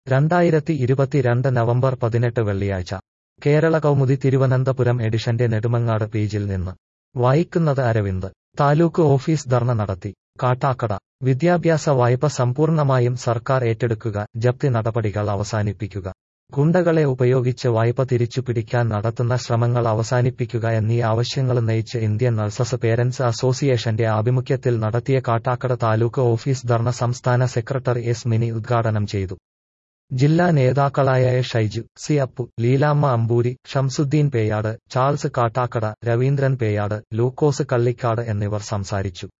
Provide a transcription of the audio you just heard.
രണ്ടായിരത്തി ഇരുപത്തിരണ്ട് നവംബർ പതിനെട്ട് വെള്ളിയാഴ്ച കേരള കൗമുദി തിരുവനന്തപുരം എഡിഷന്റെ നെടുമങ്ങാട് പേജിൽ നിന്ന് വായിക്കുന്നത് അരവിന്ദ് താലൂക്ക് ഓഫീസ് ധർണ നടത്തി കാട്ടാക്കട വിദ്യാഭ്യാസ വായ്പ സമ്പൂർണമായും സർക്കാർ ഏറ്റെടുക്കുക ജപ്തി നടപടികൾ അവസാനിപ്പിക്കുക ഗുണ്ടകളെ ഉപയോഗിച്ച് വായ്പ തിരിച്ചുപിടിക്കാൻ നടത്തുന്ന ശ്രമങ്ങൾ അവസാനിപ്പിക്കുക എന്നീ ആവശ്യങ്ങൾ ഉന്നയിച്ച് ഇന്ത്യൻ നഴ്സസ് പേരന്റ്സ് അസോസിയേഷന്റെ ആഭിമുഖ്യത്തിൽ നടത്തിയ കാട്ടാക്കട താലൂക്ക് ഓഫീസ് ധർണ സംസ്ഥാന സെക്രട്ടറി എസ് മിനി ഉദ്ഘാടനം ചെയ്തു ജില്ലാ നേതാക്കളായ എ ഷൈജു സി അപ്പു ലീലാമ്മ അമ്പൂരി ഷംസുദ്ദീൻ പേയാട് ചാൾസ് കാട്ടാക്കട രവീന്ദ്രൻ പേയാട് ലൂക്കോസ് കള്ളിക്കാട് എന്നിവർ സംസാരിച്ചു